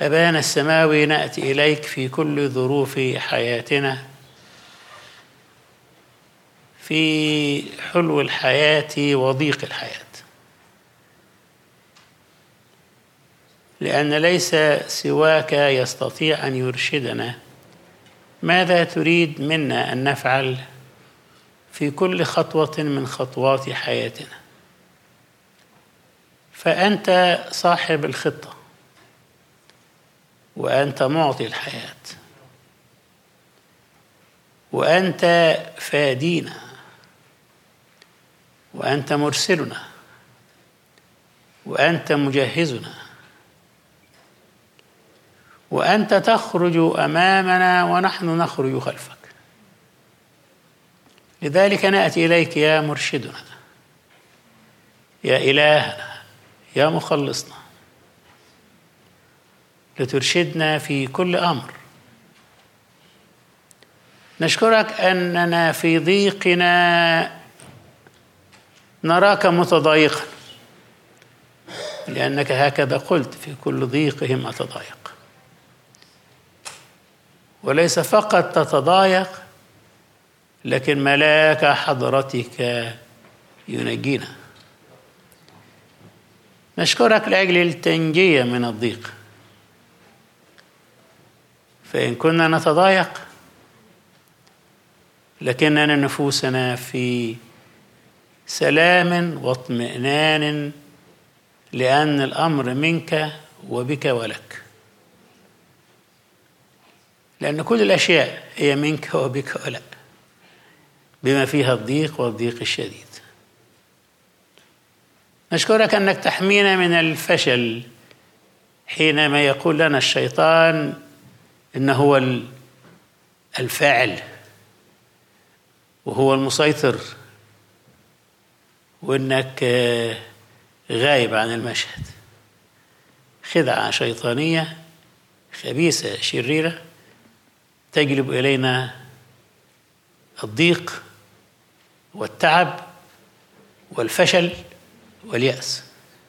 أبانا السماوي نأتي إليك في كل ظروف حياتنا في حلو الحياة وضيق الحياة لأن ليس سواك يستطيع أن يرشدنا ماذا تريد منا أن نفعل في كل خطوة من خطوات حياتنا فأنت صاحب الخطة وأنت معطي الحياة وأنت فادينا وأنت مرسلنا وأنت مجهزنا وأنت تخرج أمامنا ونحن نخرج خلفك لذلك نأتي إليك يا مرشدنا يا إلهنا يا مخلصنا لترشدنا في كل أمر نشكرك أننا في ضيقنا نراك متضايقا لأنك هكذا قلت في كل ضيقهم أتضايق وليس فقط تتضايق لكن ملاك حضرتك ينجينا نشكرك لاجل التنجيه من الضيق فان كنا نتضايق لكننا نفوسنا في سلام واطمئنان لان الامر منك وبك ولك لان كل الاشياء هي منك وبك ولك بما فيها الضيق والضيق الشديد نشكرك انك تحمينا من الفشل حينما يقول لنا الشيطان انه هو الفاعل وهو المسيطر وانك غايب عن المشهد خدعه شيطانيه خبيثه شريره تجلب الينا الضيق والتعب والفشل واليأس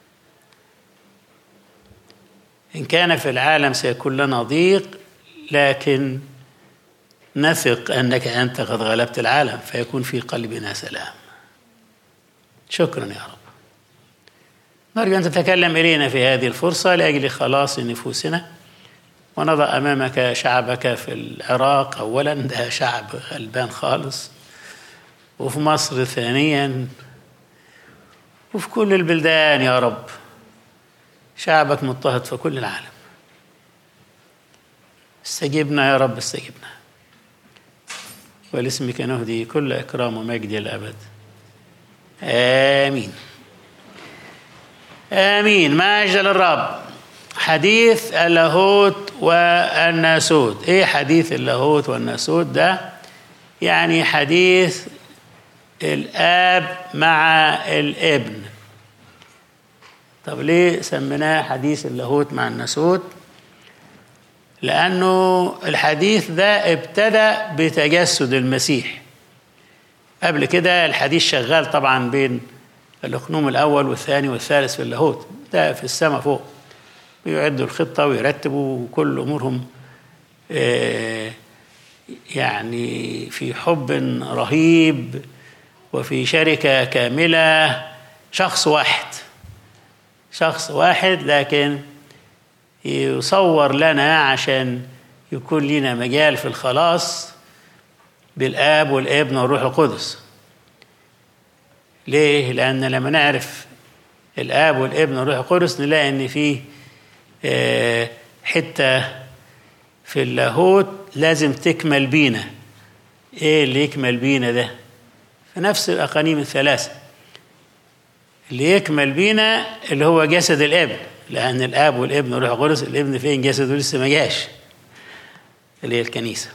إن كان في العالم سيكون لنا ضيق لكن نثق أنك أنت قد غلبت العالم فيكون في قلبنا سلام شكرا يا رب نرجو أن تتكلم إلينا في هذه الفرصة لأجل خلاص نفوسنا ونضع أمامك شعبك في العراق أولا ده شعب غلبان خالص وفي مصر ثانيا وفي كل البلدان يا رب شعبك مضطهد في كل العالم استجبنا يا رب استجبنا ولاسمك نهدي كل إكرام ومجد إلى الأبد آمين آمين مجد للرب حديث اللاهوت والناسوت ايه حديث اللاهوت والناسوت ده يعني حديث الاب مع الابن طب ليه سميناه حديث اللاهوت مع الناسوت لانه الحديث ده ابتدى بتجسد المسيح قبل كده الحديث شغال طبعا بين الاقنوم الاول والثاني والثالث في اللاهوت ده في السماء فوق بيعدوا الخطه ويرتبوا وكل امورهم يعني في حب رهيب وفي شركه كامله شخص واحد شخص واحد لكن يصور لنا عشان يكون لنا مجال في الخلاص بالاب والابن والروح القدس ليه لان لما نعرف الاب والابن والروح القدس نلاقي ان فيه حته في اللاهوت لازم تكمل بينا ايه اللي يكمل بينا ده في نفس الاقانيم الثلاثه اللي يكمل بينا اللي هو جسد الابن لان الاب والابن والروح القدس الابن فين جسده لسه ما جاش اللي هي الكنيسه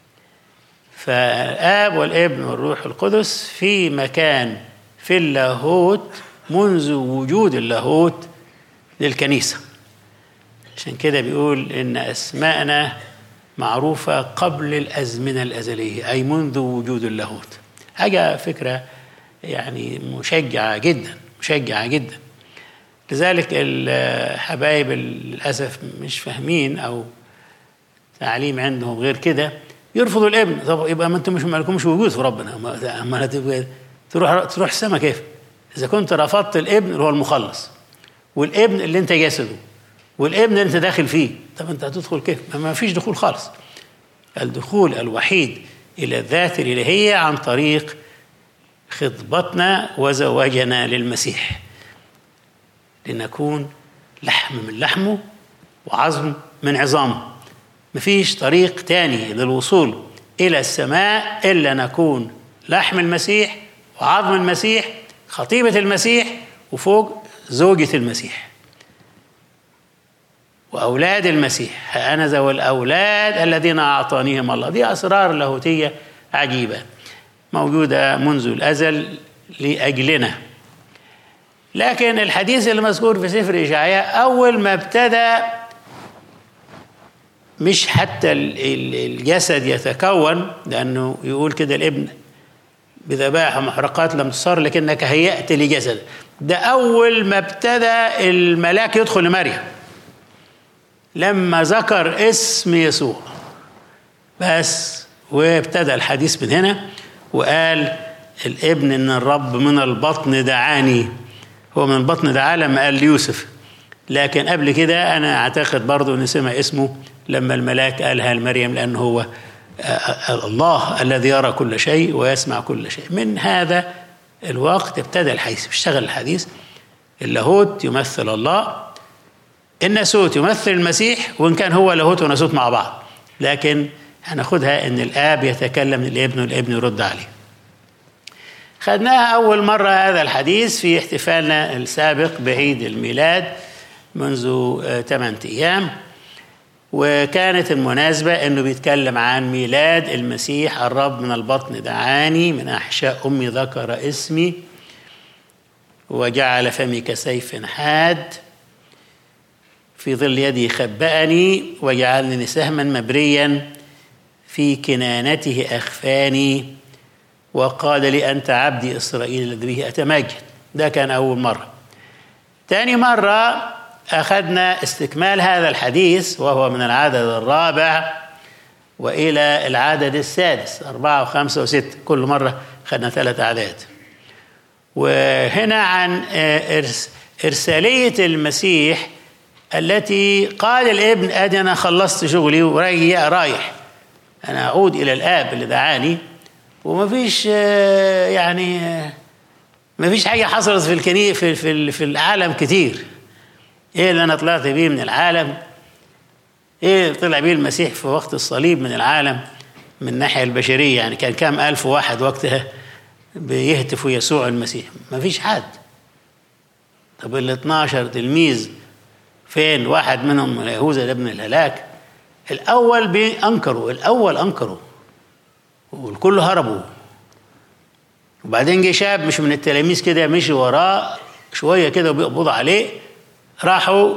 فالاب والابن والروح القدس في مكان في اللاهوت منذ وجود اللاهوت للكنيسه عشان كده بيقول ان اسماءنا معروفه قبل الازمنه الازليه اي منذ وجود اللاهوت حاجه فكره يعني مشجعه جدا مشجعه جدا لذلك الحبايب للاسف مش فاهمين او تعليم عندهم غير كده يرفضوا الابن طب يبقى ما انتم مش ما لكمش وجود في ربنا ما اما تروح تروح السما كيف؟ اذا كنت رفضت الابن اللي هو المخلص والابن اللي انت جسده والابن اللي انت داخل فيه طب انت هتدخل كيف؟ ما فيش دخول خالص الدخول الوحيد الى الذات الالهيه عن طريق خطبتنا وزواجنا للمسيح لنكون لحم من لحمه وعظم من عظامه مفيش طريق تاني للوصول إلى السماء إلا نكون لحم المسيح وعظم المسيح خطيبة المسيح وفوق زوجة المسيح وأولاد المسيح ها أنا ذوي الأولاد الذين أعطانيهم الله دي أسرار لاهوتية عجيبة موجودة منذ الأزل لأجلنا لكن الحديث المذكور في سفر إشعياء أول ما ابتدى مش حتى الجسد يتكون لأنه يقول كده الابن بذبائح ومحرقات لم تصر لكنك هيأت لجسد ده أول ما ابتدى الملاك يدخل لمريم لما ذكر اسم يسوع بس وابتدى الحديث من هنا وقال الابن ان الرب من البطن دعاني هو من البطن دعاه لما قال ليوسف لكن قبل كده انا اعتقد برضه ان سمع اسمه لما الملاك قالها لمريم لانه هو الله الذي يرى كل شيء ويسمع كل شيء من هذا الوقت ابتدى الحديث اشتغل الحديث اللاهوت يمثل الله الناسوت يمثل المسيح وان كان هو لاهوت وناسوت مع بعض لكن هناخدها ان الاب يتكلم للابن والابن يرد عليه خدناها اول مره هذا الحديث في احتفالنا السابق بعيد الميلاد منذ 8 ايام وكانت المناسبة أنه بيتكلم عن ميلاد المسيح الرب من البطن دعاني من أحشاء أمي ذكر اسمي وجعل فمي كسيف حاد في ظل يدي خبأني وجعلني سهما مبريا في كنانته أخفاني وقال لي أنت عبدي إسرائيل الذي به أتمجد ده كان أول مرة تاني مرة أخذنا استكمال هذا الحديث وهو من العدد الرابع وإلى العدد السادس أربعة وخمسة وستة كل مرة أخذنا ثلاث أعداد وهنا عن إرسالية المسيح التي قال الابن أدي أنا خلصت شغلي ورايح رايح أنا أعود إلى الآب اللي دعاني وما فيش يعني ما فيش حاجة حصلت في الكني في, في, في العالم كتير ايه اللي انا طلعت بيه من العالم ايه اللي طلع بيه المسيح في وقت الصليب من العالم من الناحية البشرية يعني كان كام ألف واحد وقتها بيهتفوا يسوع المسيح ما فيش حد طب ال 12 تلميذ فين واحد منهم يهوذا ابن الهلاك الأول بينكروا الأول أنكروا والكل هربوا وبعدين جه شاب مش من التلاميذ كده مشي وراه شوية كده وبيقبض عليه راحوا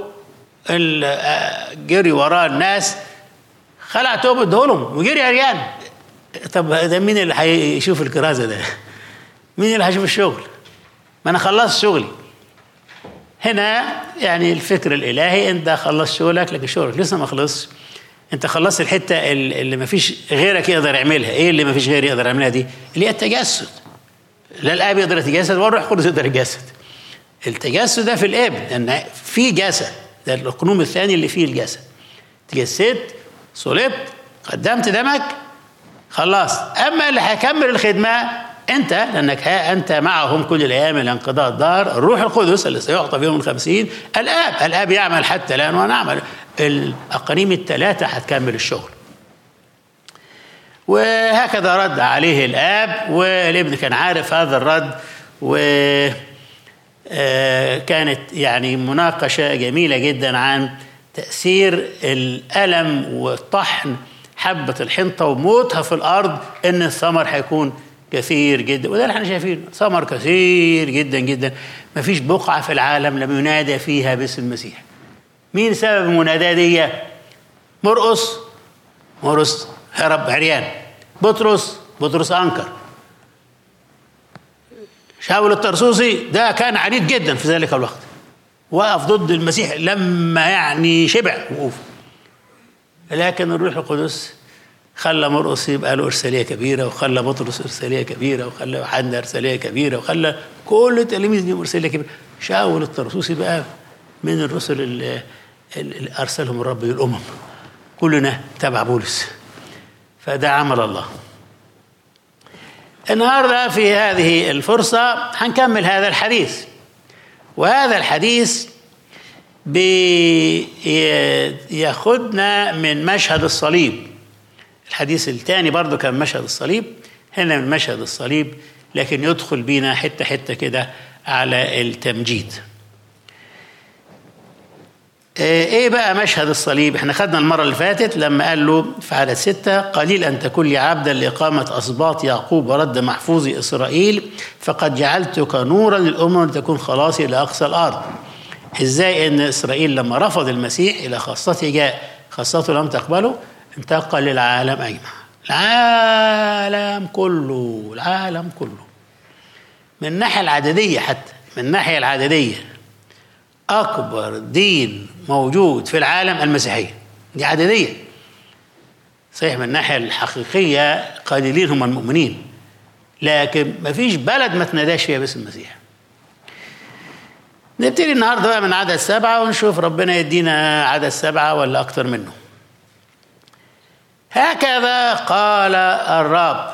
جري وراه الناس خلع توب ادهولهم وجري عريان طب ده مين اللي هيشوف الكرازه ده؟ مين اللي هيشوف الشغل؟ ما انا خلصت شغلي هنا يعني الفكر الالهي انت خلصت شغلك لكن شغلك لسه ما خلصش انت خلصت الحته اللي ما فيش غيرك يقدر يعملها ايه اللي ما فيش غيري يقدر يعملها دي اللي هي التجسد لا الاب يقدر يتجسد ولا الروح القدس يقدر يتجسد التجسد ده في الابن لان في جسد ده القنوم الثاني اللي فيه الجسد تجسدت صلبت قدمت دمك خلاص اما اللي هيكمل الخدمه انت لانك ها انت معهم كل الايام الى انقضاء الدار الروح القدس اللي سيعطى في يوم الخمسين الاب الاب يعمل حتى الان ونعمل الاقانيم الثلاثه هتكمل الشغل وهكذا رد عليه الاب والابن كان عارف هذا الرد و كانت يعني مناقشة جميلة جدا عن تأثير الألم وطحن حبة الحنطة وموتها في الأرض إن الثمر هيكون كثير جدا وده اللي احنا شايفينه ثمر كثير جدا جدا ما فيش بقعة في العالم لم ينادى فيها باسم المسيح مين سبب المناداة دي مرقص مرقص هرب عريان بطرس بطرس أنكر شاول الطرسوسي ده كان عنيد جدا في ذلك الوقت وقف ضد المسيح لما يعني شبع وقوف لكن الروح القدس خلى مرقس يبقى له ارساليه كبيره وخلى بطرس ارساليه كبيره وخلى يوحنا ارساليه كبيره وخلى كل التلاميذ ليهم ارساليه كبيره شاول الطرسوسي بقى من الرسل اللي, اللي ارسلهم الرب للامم كلنا تبع بولس فده عمل الله النهارده في هذه الفرصه هنكمل هذا الحديث وهذا الحديث بياخدنا من مشهد الصليب الحديث الثاني برضو كان مشهد الصليب هنا من مشهد الصليب لكن يدخل بينا حته حته كده على التمجيد ايه بقى مشهد الصليب احنا خدنا المره اللي فاتت لما قال له في عدد ستة قليل ان تكون لي عبدا لاقامه اسباط يعقوب ورد محفوظ اسرائيل فقد جعلتك نورا للامم لتكون خلاصي لاقصى الارض ازاي ان اسرائيل لما رفض المسيح الى خاصته جاء خاصته لم تقبله انتقل للعالم اجمع العالم كله العالم كله من الناحيه العدديه حتى من الناحيه العدديه اكبر دين موجود في العالم المسيحيه دي عدديه صحيح من الناحيه الحقيقيه قليلين هم المؤمنين لكن ما فيش بلد ما تناداش فيها باسم المسيح نبتدي النهارده بقى من عدد سبعه ونشوف ربنا يدينا عدد سبعه ولا اكتر منه هكذا قال الرب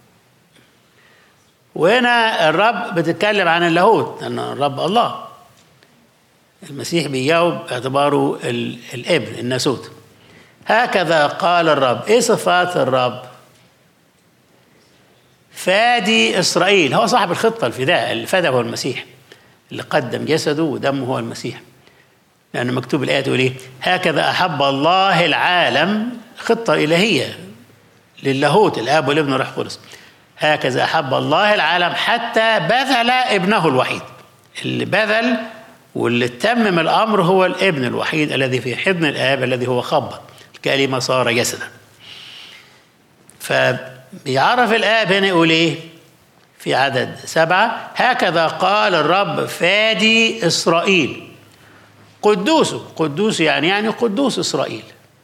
وهنا الرب بتتكلم عن اللاهوت لان الرب الله المسيح بيجاوب باعتباره الابن الناسوت هكذا قال الرب ايه صفات الرب فادي اسرائيل هو صاحب الخطه الفداء اللي فدى هو المسيح اللي قدم جسده ودمه هو المسيح لأن مكتوب الآية تقول إيه؟ هكذا أحب الله العالم خطة إلهية للاهوت الآب والابن والروح القدس هكذا أحب الله العالم حتى بذل ابنه الوحيد اللي بذل واللي تمم الأمر هو الابن الوحيد الذي في حضن الآب الذي هو خبط الكلمة صار جسدا فبيعرف الآب هنا يقول إيه في عدد سبعة هكذا قال الرب فادي إسرائيل قدوس قدوس يعني يعني قدوس إسرائيل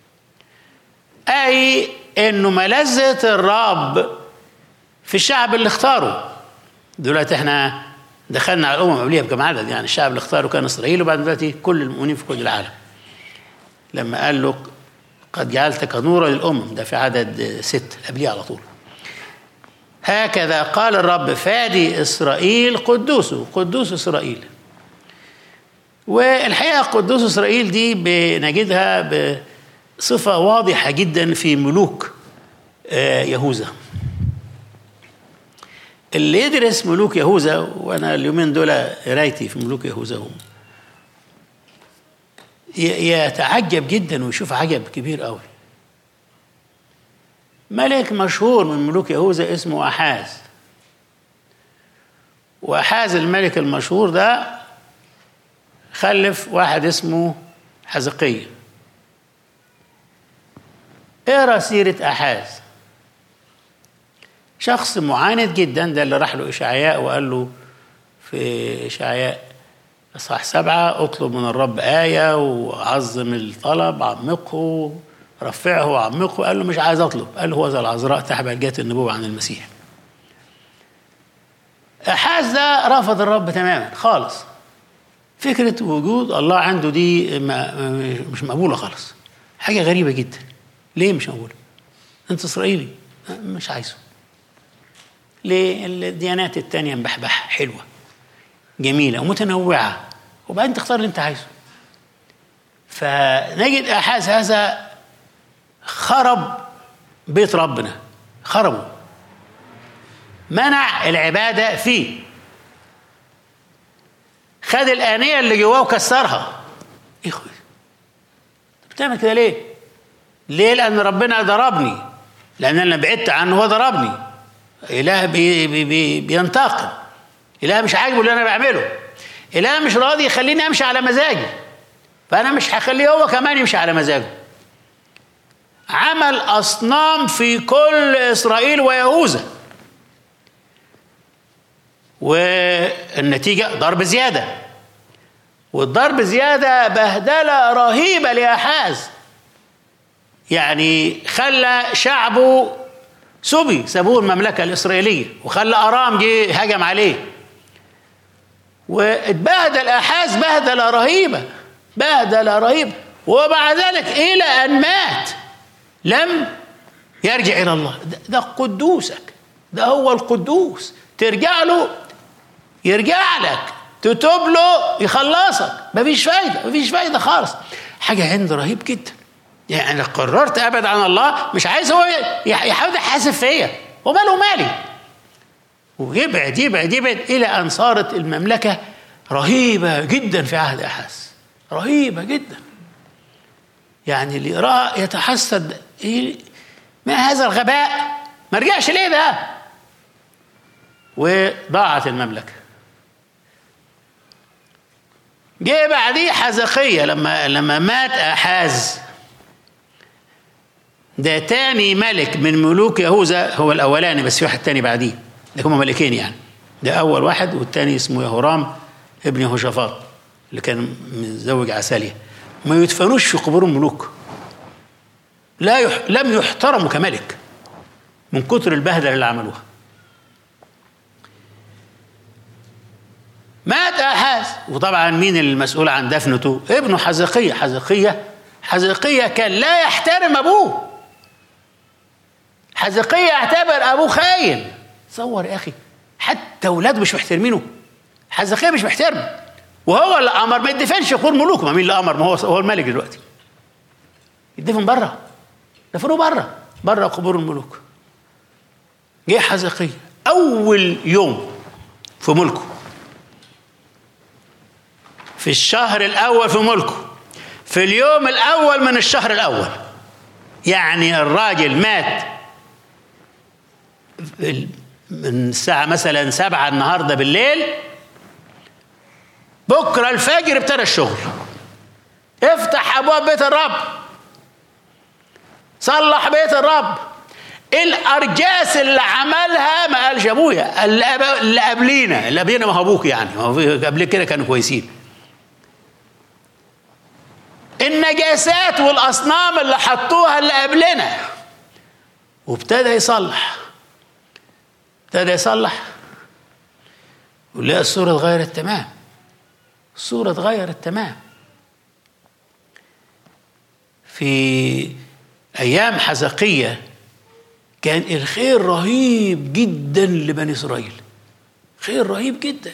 أي إنه ملذة الرب في الشعب اللي اختاره دلوقتي احنا دخلنا على الأمم قبليها بكم عدد يعني الشعب اللي اختاره كان إسرائيل وبعد دلوقتي كل المؤمنين في كل العالم لما قال له قد جعلتك نورا للأمم ده في عدد ست قبليه على طول هكذا قال الرب فادي إسرائيل قدوس قدوس إسرائيل والحقيقة قدوس إسرائيل دي بنجدها بصفة واضحة جدا في ملوك يهوذا اللي يدرس ملوك يهوذا وانا اليومين دول قرايتي في ملوك يهوذا هم يتعجب جدا ويشوف عجب كبير قوي ملك مشهور من ملوك يهوذا اسمه أحاز وأحاز الملك المشهور ده خلف واحد اسمه حزقية اقرا سيرة أحاز شخص معاند جدا ده اللي راح له إشعياء وقال له في إشعياء إصحاح سبعة اطلب من الرب آية وعظم الطلب عمقه رفعه وعمقه قال له مش عايز اطلب قال له هو ذا العذراء تحبل جات النبوة عن المسيح أحاز ده رفض الرب تماما خالص فكرة وجود الله عنده دي ما مش مقبولة خالص حاجة غريبة جدا ليه مش مقبولة أنت إسرائيلي مش عايزه ليه الديانات التانية مبحبحة حلوة جميلة ومتنوعة وبعدين تختار اللي أنت عايزه فنجد أحاز هذا خرب بيت ربنا خربه منع العبادة فيه خد الآنية اللي جواه وكسرها إيه خوي بتعمل كده ليه؟ ليه؟ لأن ربنا ضربني لأن أنا بعدت عنه هو ضربني إله بي بي بي بينتقم إله مش عاجبه اللي أنا بعمله إله مش راضي يخليني أمشي على مزاجي فأنا مش هخليه هو كمان يمشي على مزاجه عمل أصنام في كل إسرائيل ويهوذا والنتيجة ضرب زيادة والضرب زيادة بهدلة رهيبة لأحاز يعني خلى شعبه سبي سابوه المملكة الإسرائيلية وخلى أرام جه هجم عليه واتبهدل أحاز بهدلة رهيبة بهدلة رهيبة ومع ذلك إلى أن مات لم يرجع إلى الله ده, ده قدوسك ده هو القدوس ترجع له يرجع لك تتوب له يخلصك مفيش فايدة مفيش فايدة خالص حاجة عند رهيب جدا يعني قررت ابعد عن الله مش عايز هو يحاول يحاسب فيا وماله مالي ويبعد يبعد يبعد الى ان صارت المملكه رهيبه جدا في عهد احاس رهيبه جدا يعني اللي يراها يتحسد إيه ما هذا الغباء ما رجعش ليه ده وضاعت المملكه جه بعديه حزقية لما لما مات أحاز ده تاني ملك من ملوك يهوذا هو الأولاني بس في واحد تاني بعديه ده هما ملكين يعني ده أول واحد والتاني اسمه يهورام ابن يهوشافاط اللي كان متزوج عسالية ما يدفنوش في قبور الملوك لا يح... لم يحترموا كملك من كتر البهدله اللي عملوها مات احاز وطبعا مين المسؤول عن دفنته ابنه حزقية حزقية حزقية كان لا يحترم ابوه حزقية يعتبر ابوه خاين تصور يا اخي حتى اولاده مش محترمينه حزقية مش محترم وهو اللي امر ما يدفنش قبور ملوك ما مين اللي امر ما هو هو الملك دلوقتي يدفن بره دفنوه بره بره قبور الملوك جه حزقية اول يوم في ملكه في الشهر الأول في ملكه في اليوم الأول من الشهر الأول يعني الراجل مات من الساعة مثلا سبعة النهاردة بالليل بكرة الفجر ابتدى الشغل افتح أبواب بيت الرب صلح بيت الرب الارجاس اللي عملها ما قالش ابويا اللي قبلينا اللي قبلينا ما هو ابوك يعني ما هو قبل كده كانوا كويسين النجاسات والاصنام اللي حطوها اللي قبلنا وابتدى يصلح ابتدى يصلح ولقى الصوره اتغيرت تمام الصوره اتغيرت تمام في ايام حزقيه كان الخير رهيب جدا لبني اسرائيل خير رهيب جدا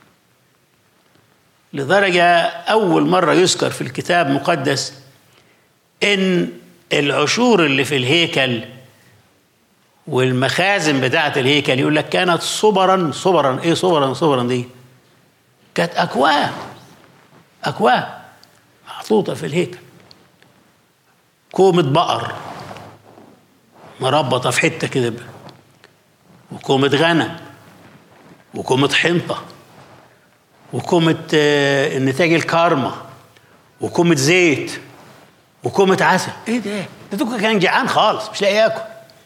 لدرجة أول مرة يذكر في الكتاب المقدس إن العشور اللي في الهيكل والمخازن بتاعة الهيكل يقول لك كانت صبرا صبرا إيه صبرا صبرا دي؟ كانت أكواب أكواب محطوطة في الهيكل كومة بقر مربطة في حتة كده وكومة غنم وكومة حنطة وكومة النتاج الكارما وكومة زيت وكومة عسل ايه ده؟ ده دوكا كان جعان خالص مش لاقي ياكل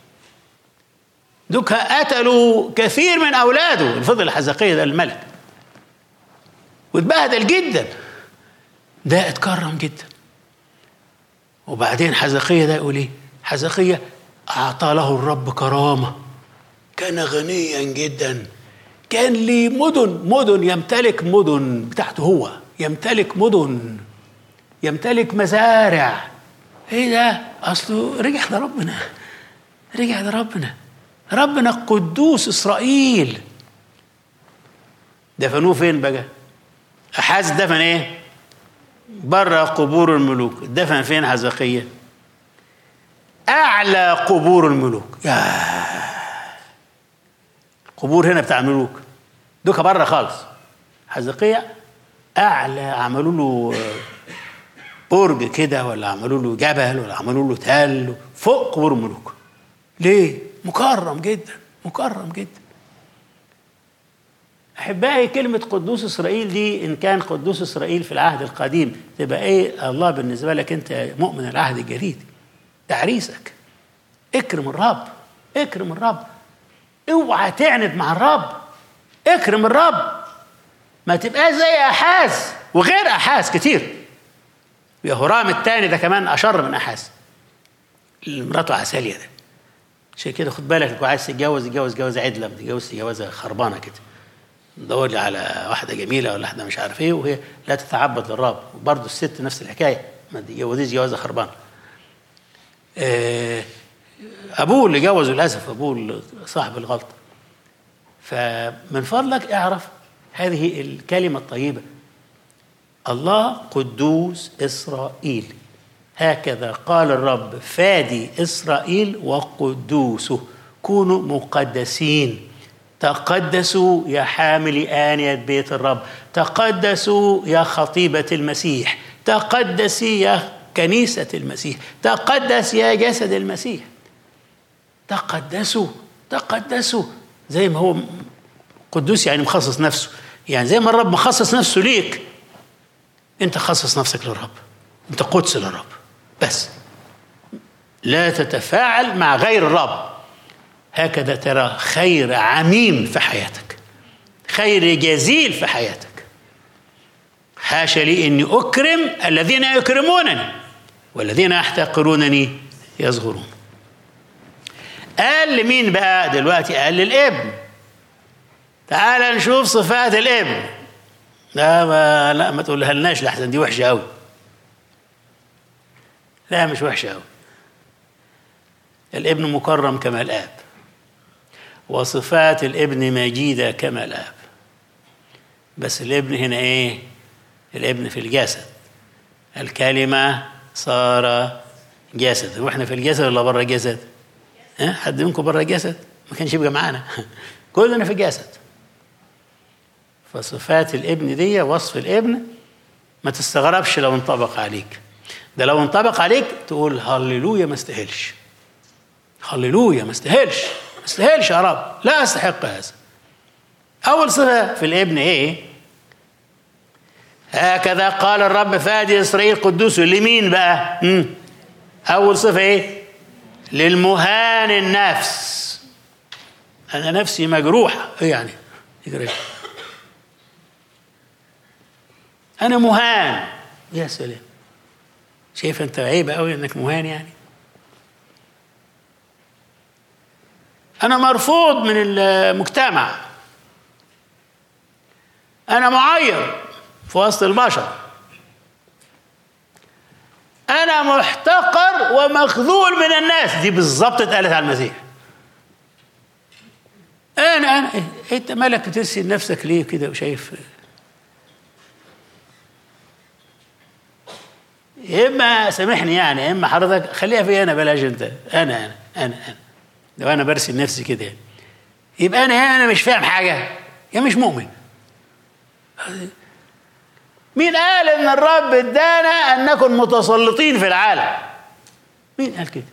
دوكا قتلوا كثير من اولاده الفضل الحزقية ده الملك واتبهدل جدا ده اتكرم جدا وبعدين حزقية ده يقول ايه؟ حزقية أعطى له الرب كرامة كان غنيا جدا كان لي مدن مدن يمتلك مدن بتاعته هو يمتلك مدن يمتلك مزارع ايه ده اصله رجع لربنا رجع لربنا ربنا قدوس اسرائيل دفنوه فين بقى احاز دفن ايه بره قبور الملوك دفن فين حزقية اعلى قبور الملوك يا قبور هنا بتاع الملوك دوكا بره خالص حزقية أعلى عملوا له برج كده ولا عملوا له جبل ولا عملوا له تل فوق قبور الملوك ليه؟ مكرم جدا مكرم جدا أحبائي كلمة قدوس إسرائيل دي إن كان قدوس إسرائيل في العهد القديم تبقى إيه الله بالنسبة لك أنت مؤمن العهد الجديد تعريسك اكرم الرب اكرم الرب اوعى تعند مع الرب اكرم الرب ما تبقاش زي احاز وغير احاس كتير يهورام الثاني ده كمان اشر من احاس مراته عساليه ده عشان كده خد بالك لو عايز تتجوز اتجوز جوازه عدله ما تتجوزش جوازه خربانه كده دور لي على واحده جميله ولا واحده مش عارف ايه وهي لا تتعبد للرب وبرضه الست نفس الحكايه ما تتجوزيش جوازه خربانه آه، ابوه اللي جوزه للاسف ابوه اللي صاحب الغلطه فمن فضلك اعرف هذه الكلمه الطيبه الله قدوس اسرائيل هكذا قال الرب فادي اسرائيل وقدوسه كونوا مقدسين تقدسوا يا حامل آنية بيت الرب تقدسوا يا خطيبة المسيح تقدسي يا كنيسة المسيح تقدس يا جسد المسيح تقدسوا تقدسوا زي ما هو قدوس يعني مخصص نفسه يعني زي ما الرب مخصص نفسه ليك انت خصص نفسك للرب انت قدس للرب بس لا تتفاعل مع غير الرب هكذا ترى خير عميم في حياتك خير جزيل في حياتك حاشا لي اني اكرم الذين يكرمونني والذين يحتقرونني يصغرون قال لمين بقى دلوقتي قال للابن تعال نشوف صفات الابن لا ما لا ما تقولها لناش لحسن دي وحشه قوي لا مش وحشه قوي الابن مكرم كما الاب وصفات الابن مجيده كما الاب بس الابن هنا ايه الابن في الجسد الكلمه صار جسد واحنا في الجسد ولا بره الجسد ها حد منكم بره الجسد ما كانش يبقى معانا كلنا في الجسد فصفات الابن دي وصف الابن ما تستغربش لو انطبق عليك ده لو انطبق عليك تقول هللويا ما استاهلش هللويا ما استاهلش ما استاهلش يا رب لا استحق هذا اول صفه في الابن ايه هكذا قال الرب فادي اسرائيل قدوس لمين بقى مم. اول صفه ايه للمهان النفس انا نفسي مجروحه ايه يعني يجري انا مهان يا سلام شايف انت عيب قوي انك مهان يعني انا مرفوض من المجتمع انا معير في وسط البشر انا محتقر ومخذول من الناس دي بالظبط اتقالت على المسيح انا انا انت مالك بترسل نفسك ليه كده وشايف يا اما سامحني يعني يا اما حضرتك خليها في انا بلاش انت انا انا انا انا لو انا برسل نفسي كده يعني. يبقى انا انا مش فاهم حاجه يا مش مؤمن مين قال ان الرب ادانا ان نكن متسلطين في العالم مين قال كده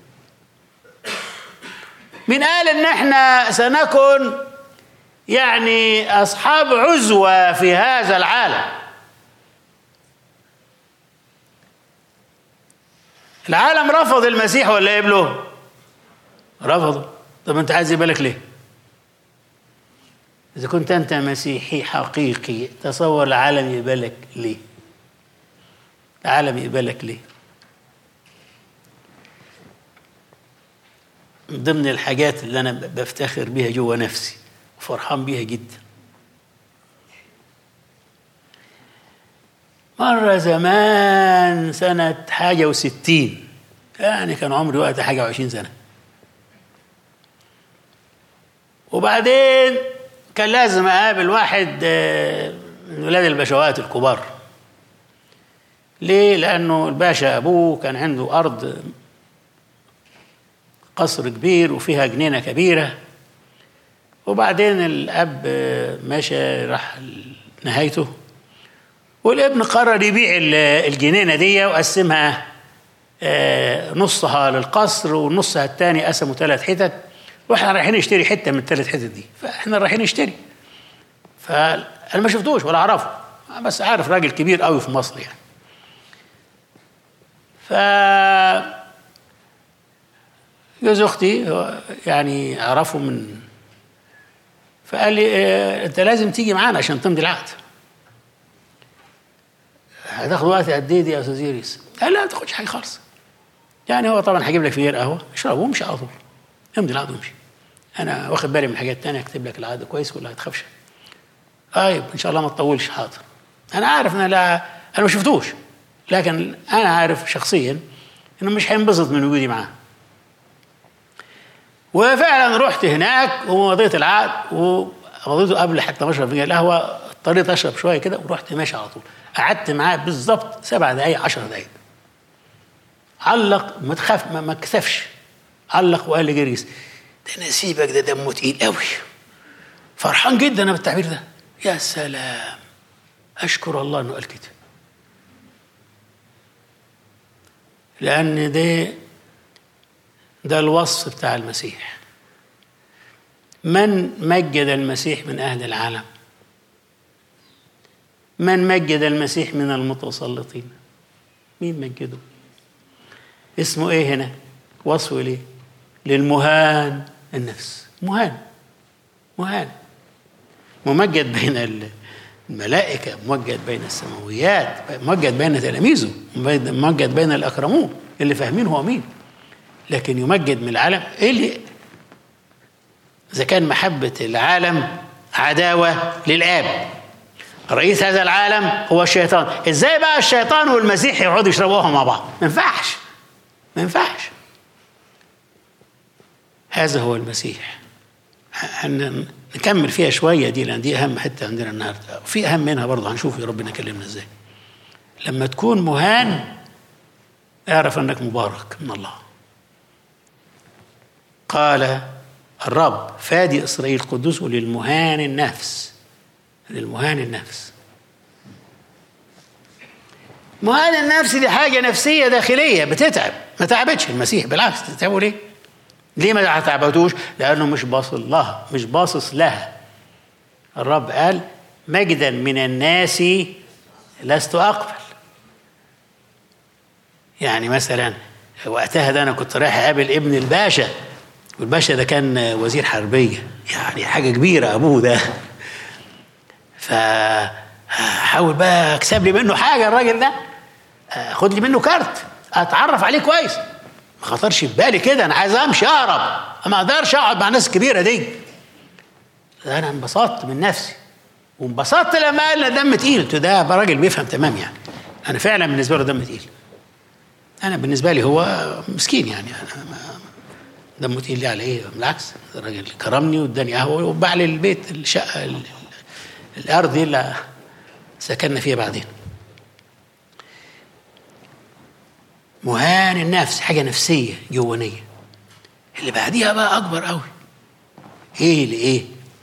مين قال ان احنا سنكن يعني اصحاب عزوه في هذا العالم العالم رفض المسيح ولا قبله رفضه طب انت عايز بالك ليه إذا كنت أنت مسيحي حقيقي تصور العالم يقبلك ليه؟ العالم يقبلك ليه؟ من ضمن الحاجات اللي أنا بفتخر بيها جوا نفسي وفرحان بيها جدا مرة زمان سنة حاجة وستين يعني كان عمري وقتها حاجة وعشرين سنة وبعدين كان لازم اقابل واحد من ولاد البشوات الكبار ليه لانه الباشا ابوه كان عنده ارض قصر كبير وفيها جنينه كبيره وبعدين الاب مشى راح نهايته والابن قرر يبيع الجنينه دي وقسمها نصها للقصر والنصها الثاني قسمه ثلاث حتت واحنا رايحين نشتري حته من الثلاث حتت دي فاحنا رايحين نشتري فانا ما شفتوش ولا اعرفه بس عارف راجل كبير قوي في مصر يعني ف جوز اختي يعني اعرفه من فقال لي إيه انت لازم تيجي معانا عشان تمضي العقد هتاخد وقت قد ايه دي يا استاذ يريس؟ قال لا ما تاخدش حاجه خالص يعني هو طبعا هجيب لك فنجان قهوه اشربه وامشي على طول امضي العقد وامشي انا واخد بالي من حاجات تانية اكتب لك العقد كويس ولا تخافش طيب ان شاء الله ما تطولش حاضر انا عارف ان لا انا ما شفتوش لكن انا عارف شخصيا انه مش هينبسط من وجودي معاه وفعلا رحت هناك ومضيت العقد ومضيته قبل حتى ما اشرب فنجان القهوه اضطريت اشرب شويه كده ورحت ماشي على طول قعدت معاه بالظبط سبع دقائق عشر دقائق علق ما تخاف ما, ما كسفش علق وقال لي جريس ده نسيبك ده دمه تقيل قوي فرحان جدا انا بالتعبير ده يا سلام اشكر الله انه قال كده لان ده ده الوصف بتاع المسيح من مجد المسيح من اهل العالم من مجد المسيح من المتسلطين مين مجده اسمه ايه هنا وصفه ليه للمهان النفس مهان مهان ممجد بين الملائكة ممجد بين السماويات ممجد بين تلاميذه ممجد بين الأكرمون اللي فاهمين هو مين لكن يمجد من العالم ايه اللي إذا كان محبة العالم عداوة للآب رئيس هذا العالم هو الشيطان ازاي بقى الشيطان والمسيح يقعدوا يشربوها مع بعض ما ينفعش ما ينفعش هذا هو المسيح نكمل فيها شوية دي لأن دي أهم حتة عندنا النهاردة في أهم منها برضه هنشوف يا ربنا يكلمنا إزاي لما تكون مهان اعرف أنك مبارك من الله قال الرب فادي إسرائيل قدوس للمهان النفس للمهان النفس مهان النفس دي حاجة نفسية داخلية بتتعب ما تعبتش المسيح بالعكس تتعبوا ليه؟ ليه ما تعبتوش؟ لأنه مش باصص لها مش باصص لها الرب قال مجدا من الناس لست أقبل يعني مثلا وقتها ده أنا كنت رايح أقابل ابن الباشا والباشا ده كان وزير حربية يعني حاجة كبيرة أبوه ده فحاول بقى اكسب لي منه حاجه الراجل ده خد لي منه كارت اتعرف عليه كويس ما خطرش في بالي كده انا عايز امشي اهرب ما اقدرش اقعد مع ناس كبيره دي انا انبسطت من نفسي وانبسطت لما قال لي دم تقيل قلت ده راجل بيفهم تمام يعني انا فعلا بالنسبه له دم تقيل انا بالنسبه لي هو مسكين يعني انا دمه تقيل لي على ايه بالعكس الراجل كرمني واداني قهوه وباع لي البيت الشقه الارض دي اللي سكننا فيها بعدين مهان النفس حاجه نفسيه جوانيه اللي بعديها بقى اكبر قوي ايه لايه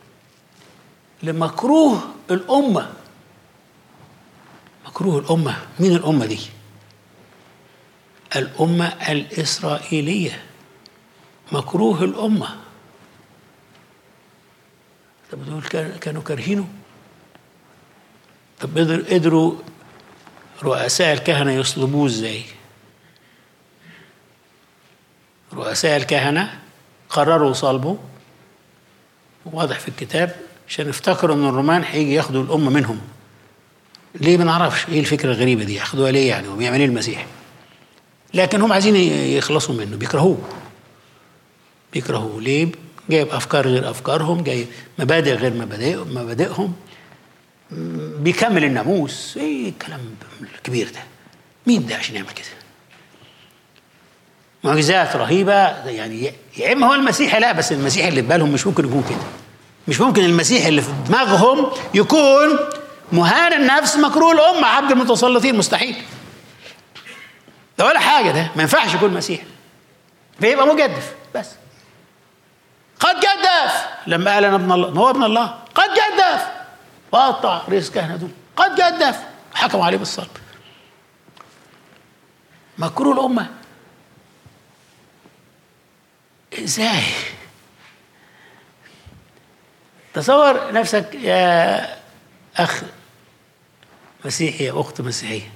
لمكروه الامه مكروه الامه مين الامه دي الامه الاسرائيليه مكروه الامه طب دول كانوا كارهينه طب قدروا رؤساء الكهنة يصلبوه ازاي؟ رؤساء الكهنة قرروا صلبه واضح في الكتاب عشان افتكروا ان الرومان هيجي ياخدوا الأمة منهم ليه ما نعرفش ايه الفكرة الغريبة دي ياخدوها ليه يعني وبيعمل ايه المسيح لكن هم عايزين يخلصوا منه بيكرهوه بيكرهوه ليه جايب افكار غير افكارهم جايب مبادئ غير مبادئ مبادئهم بيكمل الناموس ايه الكلام الكبير ده مين ده عشان يعمل كده معجزات رهيبة يعني يا إما هو المسيح لا بس المسيح اللي في بالهم مش ممكن يكون كده مش ممكن المسيح اللي في دماغهم يكون مهان النفس مكروه الأمة عبد المتسلطين مستحيل ده ولا حاجة ده ما ينفعش يكون مسيح فيبقى مجدف بس قد جدف لما قال انا ابن الله هو ابن الله قد جدف وقطع رئيس كهنة دول قد جدف حكموا عليه بالصلب مكروه الأمة ازاي تصور نفسك يا أخ مسيحي يا أخت مسيحية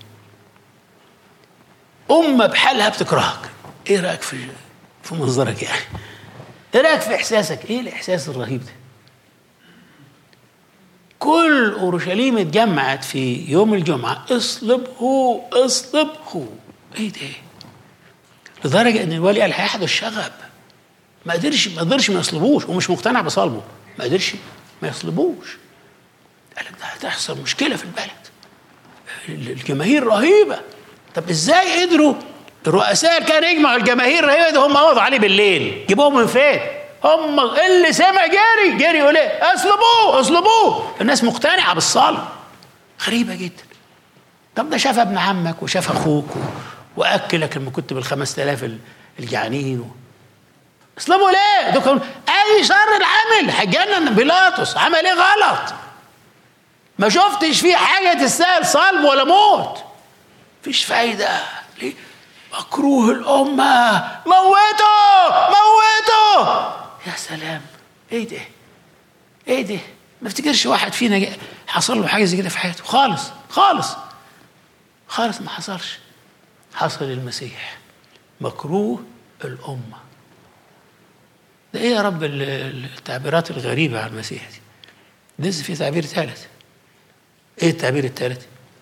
أمة بحالها بتكرهك إيه رأيك في في منظرك يا أخي ايه رايك في احساسك ايه الاحساس الرهيب ده كل اورشليم اتجمعت في يوم الجمعه اصلبه اصلبه ايه ده لدرجه ان الولي قال هيحدث شغب ما قدرش ما قدرش ما يصلبوش ومش مقتنع بصلبه ما قدرش ما يصلبوش قال لك ده هتحصل مشكله في البلد الجماهير رهيبه طب ازاي قدروا الرؤساء كانوا يجمعوا الجماهير الرهيبه دي هم قبضوا عليه بالليل جيبوهم من فين؟ هم اللي سمع جري جري يقول ايه؟ اصلبوه اصلبوه الناس مقتنعه بالصلب غريبه جدا طب ده شاف ابن عمك وشاف اخوك واكلك لما كنت بالخمس تلاف الجعانين اصلبوا ليه؟ ده كان اي شر العمل هيجنن بيلاطس عمل ايه غلط؟ ما شفتش فيه حاجه تستاهل صلب ولا موت مفيش فايده ليه؟ مكروه الأمة موته موته يا سلام ايه ده ايه ده ما افتكرش واحد فينا حصل له حاجه زي كده في حياته خالص خالص خالص ما حصلش حصل المسيح مكروه الأمة ده ايه يا رب التعبيرات الغريبة عن المسيح دي لسه في تعبير ثالث ايه التعبير الثالث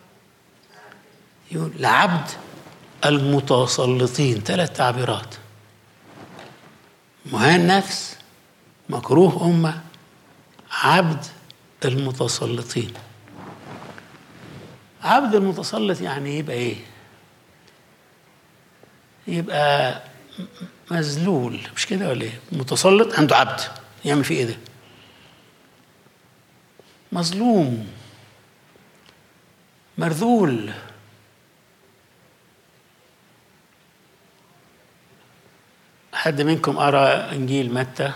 يقول لعبد المتسلطين ثلاث تعبيرات مهان نفس مكروه أمة عبد المتسلطين عبد المتسلط يعني يبقى ايه يبقى مذلول مش كده ولا ايه متسلط عنده عبد يعمل فيه ايه ده مظلوم مرذول حد منكم قرأ إنجيل متى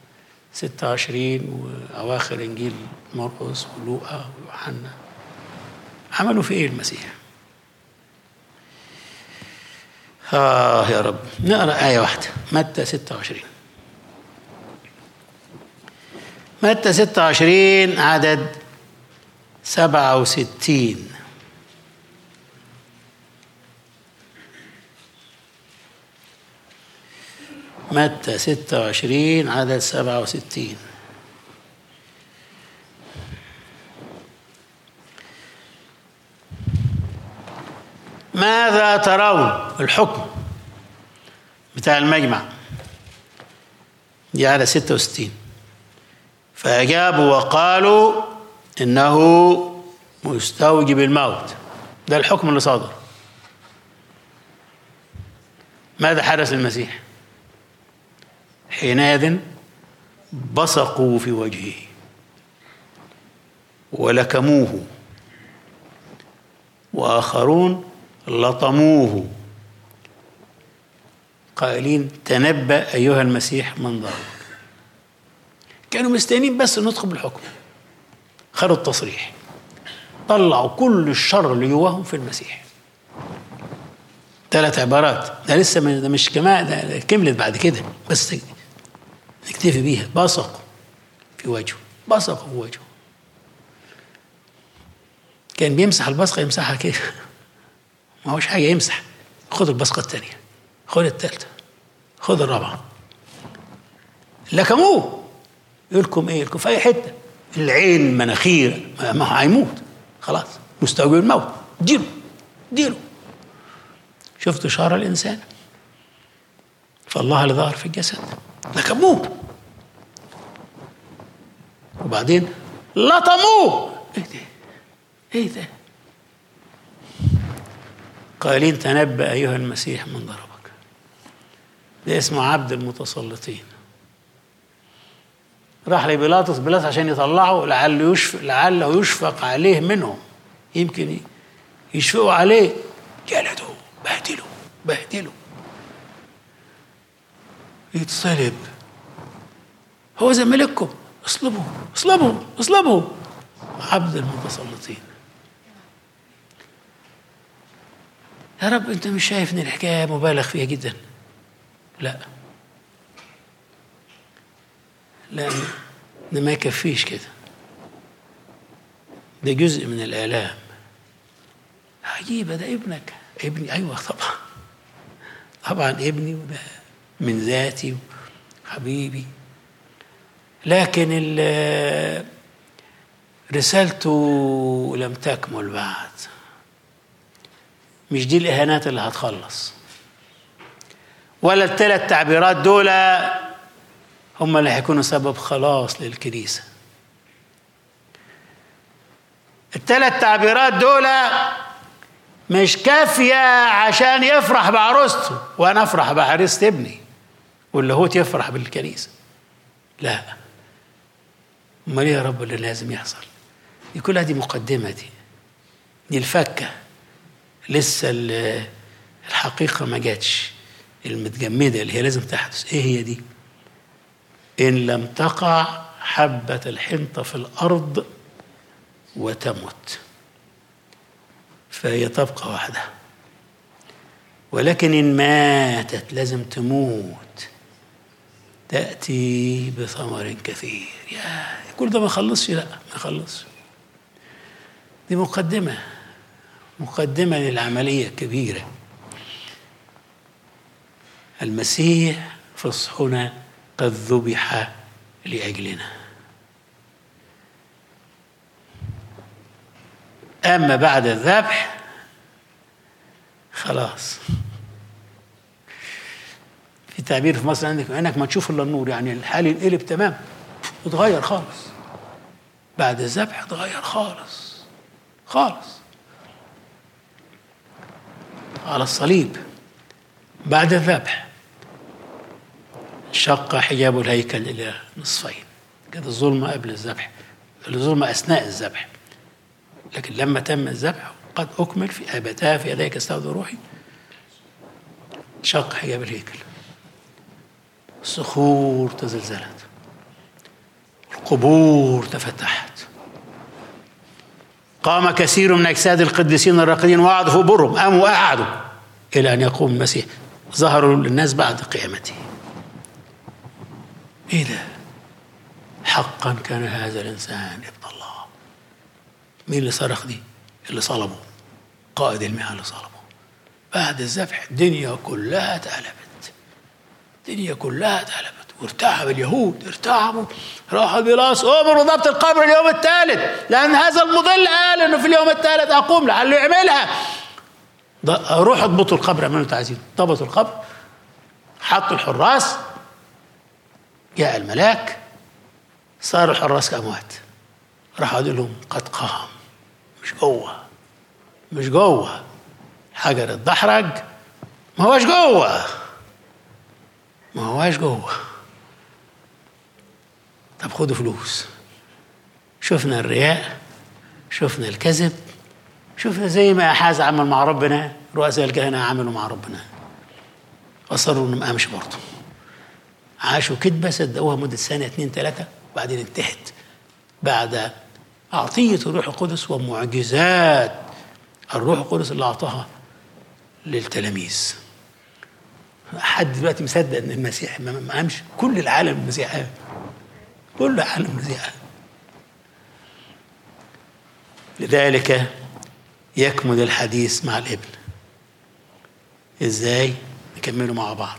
26 وأواخر إنجيل مرقس ولوقا ويوحنا عملوا في إيه المسيح؟ آه يا رب نقرأ آية واحدة متى 26 متى 26 عدد 67 متى 26 عدد 67 ماذا ترون الحكم بتاع المجمع دي على 66 فأجابوا وقالوا إنه مستوجب الموت ده الحكم اللي صادر ماذا حدث للمسيح حينئذ بصقوا في وجهه ولكموه واخرون لطموه قائلين تنبأ أيها المسيح من ضربك كانوا مستنيين بس ندخل بالحكم خدوا التصريح طلعوا كل الشر اللي جواهم في المسيح ثلاث عبارات ده لسه ده مش كمان ده كملت بعد كده بس نكتفي بيها بصق في وجهه بصق في وجهه كان بيمسح البصقه يمسحها كده ما هوش حاجه يمسح خد البصقه الثانيه خد الثالثه خد الرابعه لكموه يقولكم ايه يقولكم في اي حته العين مناخير ما هيموت خلاص مستوجب الموت ديله ديله شفتوا شعر الانسان فالله اللي ظهر في الجسد لكموه وبعدين لطموه ايه ده ايه ده قائلين تنبأ أيها المسيح من ضربك ده اسمه عبد المتسلطين راح لبيلاطس بيلاطس عشان يطلعه لعله يشفق لعله يشفق عليه منهم يمكن يشفقوا عليه جلدوا بهدلوا بهدلوا يتصلب هو زي ملككم اصلبوا اصلبوا اصلبوا عبد المتسلطين يا رب انت مش شايف ان الحكايه مبالغ فيها جدا لا لا ده ما يكفيش كده ده جزء من الآلام عجيبة ده ابنك ابني أيوة طبعا طبعا ابني وده من ذاتي حبيبي لكن رسالته لم تكمل بعد مش دي الإهانات اللي هتخلص ولا الثلاث تعبيرات دول هم اللي هيكونوا سبب خلاص للكنيسة الثلاث تعبيرات دول مش كافية عشان يفرح بعروسته وأنا أفرح بعريسة ابني واللاهوت يفرح بالكنيسة لا امال ايه يا رب اللي لازم يحصل دي كلها دي مقدمة دي دي الفكة لسه الحقيقة ما جاتش المتجمدة اللي هي لازم تحدث ايه هي دي إن لم تقع حبة الحنطة في الأرض وتمت فهي تبقى وحدها ولكن إن ماتت لازم تموت تأتي بثمر كثير يا كل ده ما يخلصش لا ما يخلصش دي مقدمة مقدمة للعملية الكبيرة المسيح فصحنا قد ذبح لأجلنا أما بعد الذبح خلاص في تعبير في مصر عندك عينك ما تشوف الا النور يعني الحال ينقلب تمام اتغير خالص بعد الذبح اتغير خالص خالص على الصليب بعد الذبح شق حجاب الهيكل إلى نصفين كانت الظلمة قبل الذبح الظلمة أثناء الذبح لكن لما تم الذبح قد أكمل في أبتاه في يديك استودع روحي شق حجاب الهيكل الصخور تزلزلت القبور تفتحت قام كثير من أجساد القديسين الراقدين وقعدوا في قبورهم قاموا وقعدوا إلى أن يقوم المسيح ظهروا للناس بعد قيامته ايه ده حقا كان هذا الانسان ابن الله مين اللي صرخ دي اللي صلبه قائد المئة اللي صلبه بعد الذبح الدنيا كلها اتقلبت الدنيا كلها اتقلبت وارتعب اليهود ارتعبوا راح بيلاس امروا ضبط القبر اليوم الثالث لان هذا المضل قال انه في اليوم الثالث اقوم لعله يعملها روحوا اضبطوا القبر اعملوا انتوا عايزين ضبطوا القبر حطوا الحراس جاء الملاك صاروا الحراس كأموات راح قال لهم قد قام مش جوه مش جوه حجر الدحرج ما هوش جوه ما هوش جوه طب خدوا فلوس شفنا الرياء شفنا الكذب شفنا زي ما احاز عمل مع ربنا رؤساء الكهنه عملوا مع ربنا اصروا انه ما قامش برضه عاشوا كذبة صدقوها مدة سنة اتنين تلاتة وبعدين انتهت بعد عطية الروح القدس ومعجزات الروح القدس اللي أعطاها للتلاميذ حد دلوقتي مصدق ان المسيح ما قامش كل العالم المسيح قام كل العالم المسيح قام لذلك يكمل الحديث مع الابن ازاي نكمله مع بعض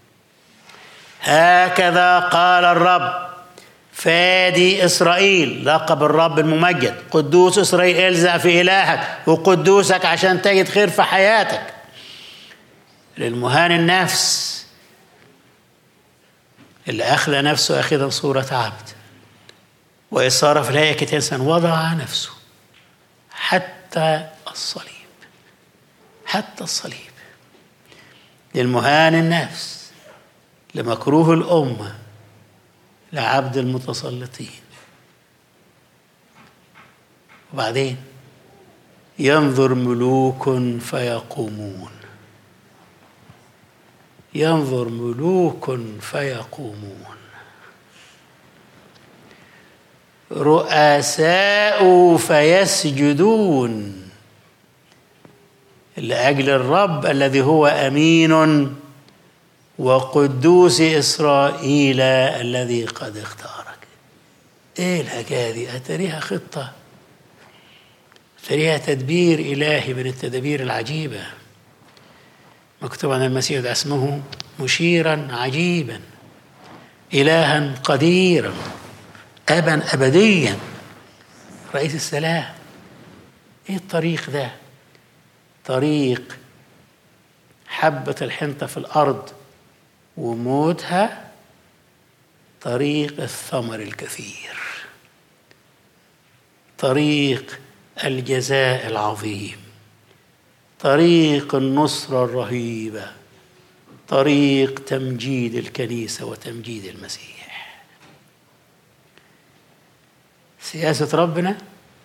هكذا قال الرب فادي إسرائيل لقب الرب الممجد قدوس إسرائيل الزع في إلهك وقدوسك عشان تجد خير في حياتك للمهان النفس اللي أخلى نفسه أخذا صورة عبد وإذ صار في الهيئة إنسان وضع نفسه حتى الصليب حتى الصليب للمهان النفس لمكروه الأمة لعبد المتسلطين وبعدين ينظر ملوك فيقومون ينظر ملوك فيقومون رؤساء فيسجدون لاجل الرب الذي هو امين وقدوس إسرائيل الذي قد اختارك إيه الحكاية دي أتريها خطة أتريها تدبير إلهي من التدابير العجيبة مكتوب عن المسيح ده اسمه مشيرا عجيبا إلها قديرا أبا أبديا رئيس السلام ايه الطريق ده طريق حبة الحنطة في الأرض وموتها طريق الثمر الكثير طريق الجزاء العظيم طريق النصرة الرهيبة طريق تمجيد الكنيسة وتمجيد المسيح سياسة ربنا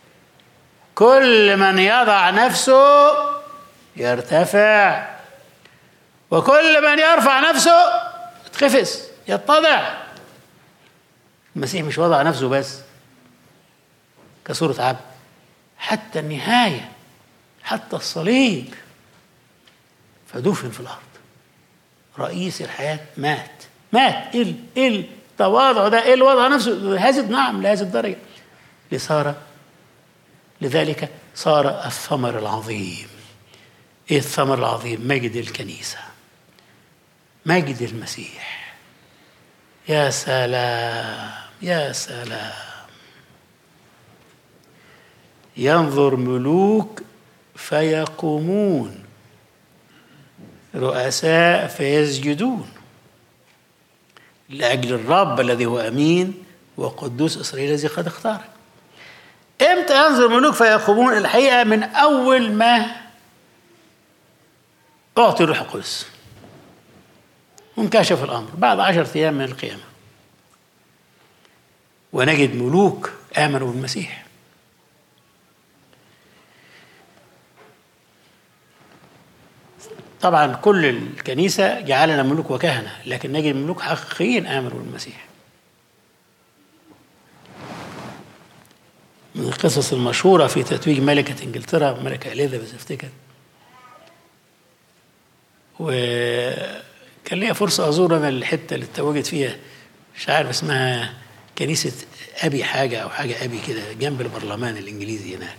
كل من يضع نفسه يرتفع وكل من يرفع نفسه يتخفس يتضع المسيح مش وضع نفسه بس كصورة عبد حتى النهاية حتى الصليب فدفن في الأرض رئيس الحياة مات مات إيه إيه التواضع ده إيه الوضع نفسه هذه نعم لهذه الدرجة لصار لذلك صار الثمر العظيم ايه الثمر العظيم مجد الكنيسه مجد المسيح يا سلام يا سلام ينظر ملوك فيقومون رؤساء فيسجدون لاجل الرب الذي هو امين وقدوس اسرائيل الذي قد اختارك امتى ينظر ملوك فيقومون الحقيقه من اول ما اعطي الروح القدس وانكشف الامر بعد عشرة ايام من القيامه ونجد ملوك امنوا بالمسيح طبعا كل الكنيسه جعلنا ملوك وكهنه لكن نجد ملوك حقيقيين امنوا بالمسيح من القصص المشهورة في تتويج ملكة إنجلترا الملكة إليزابيث أفتكر وكان ليا فرصة أزور أنا الحتة اللي اتوجت فيها مش عارف اسمها كنيسة أبي حاجة أو حاجة أبي كده جنب البرلمان الإنجليزي هناك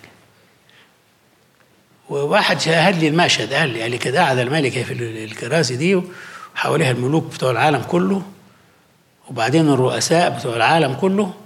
وواحد شاهد لي المشهد قال لي قال لي كده قاعدة الملكة في الكراسي دي وحواليها الملوك بتوع العالم كله وبعدين الرؤساء بتوع العالم كله